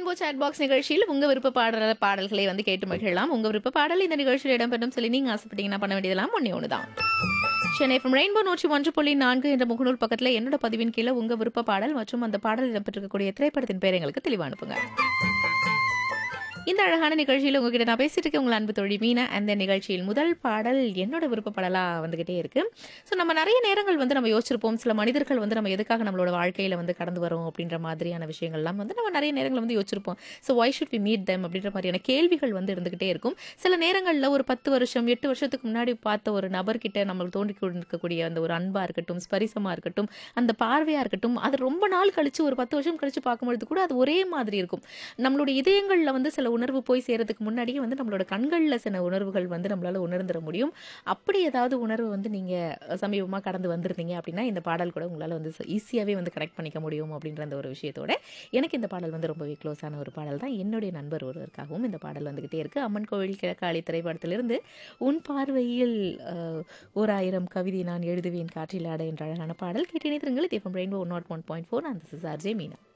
rainbow chat box நிகழ்ச்சியில் உங்க விருப்ப பாடல பாடல்களை வந்து கேட்டு மகிழலாம் உங்க விருப்ப பாடல் இந்த நிகழ்ச்சியில் இடம்பெறும் சொல்லி நீங்க ஆசைப்பட்டீங்கன்னா பண்ண வேண்டியதெல்லாம் ஒண்ணே ஒண்ணுதான் சென்னை from ரெயின்போ நூற்றி ஒன்று புள்ளி நான்கு என்ற முகநூல் பக்கத்துல என்னோட பதிவின் கீழே உங்க விருப்ப பாடல் மற்றும் அந்த பாடல் இடம்பெற்றிருக்கக்கூடிய திரைப்படத்தின் பேர் எங்களுக்கு தெளிவா அனுப்புங்க இந்த அழகான நிகழ்ச்சியில் உங்ககிட்ட நான் பேசிட்டு இருக்கேன் உங்கள் அன்பு தோழி மீனா அந்த நிகழ்ச்சியில் முதல் பாடல் என்னோட விருப்ப பாடலாக வந்துகிட்டே இருக்கு ஸோ நம்ம நிறைய நேரங்கள் வந்து நம்ம யோசிச்சிருப்போம் சில மனிதர்கள் வந்து நம்ம எதுக்காக நம்மளோட வாழ்க்கையில் வந்து கடந்து வரோம் அப்படின்ற மாதிரியான விஷயங்கள்லாம் வந்து நம்ம நிறைய நேரங்கள் வந்து யோசிச்சிருப்போம் so why should we meet them அப்படின்ற மாதிரியான கேள்விகள் வந்து இருந்துகிட்டே இருக்கும் சில நேரங்களில் ஒரு பத்து வருஷம் எட்டு வருஷத்துக்கு முன்னாடி பார்த்த ஒரு நபர்கிட்ட நம்மளுக்கு தோன்றி கொண்டிருக்கக்கூடிய அந்த ஒரு அன்பா இருக்கட்டும் ஸ்பரிசமா இருக்கட்டும் அந்த பார்வையா இருக்கட்டும் அது ரொம்ப நாள் கழிச்சு ஒரு பத்து வருஷம் கழிச்சு பார்க்கும்பொழுது கூட அது ஒரே மாதிரி இருக்கும் நம்மளுடைய இதயங்களில் வந்து சில உணர்வு போய் சேரதுக்கு முன்னாடியே வந்து நம்மளோட கண்களில் சில உணர்வுகள் வந்து நம்மளால உணர்ந்துட முடியும் அப்படி ஏதாவது உணர்வு வந்து நீங்கள் சமீபமாக கடந்து வந்திருந்தீங்க அப்படின்னா இந்த பாடல் கூட உங்களால் வந்து ஈஸியாகவே வந்து கனெக்ட் பண்ணிக்க முடியும் அப்படின்ற அந்த ஒரு விஷயத்தோட எனக்கு இந்த பாடல் வந்து ரொம்பவே க்ளோஸான ஒரு பாடல் தான் என்னுடைய நண்பர் ஒருவருக்காகவும் இந்த பாடல் வந்துக்கிட்டே இருக்குது அம்மன் கோவில் கிழக்காளி திரைப்படத்திலிருந்து உன் பார்வையில் அஹ், ஓர் ஆயிரம் கவிதை நான் எழுதுவேன் காற்றில் ஆட என்ற அழகான பாடல் கேட்டு இணைத்திருங்கள் தேஃபம் Rainbow one naught one point four அந்த சிஸ் ஆர்ஜே மீனா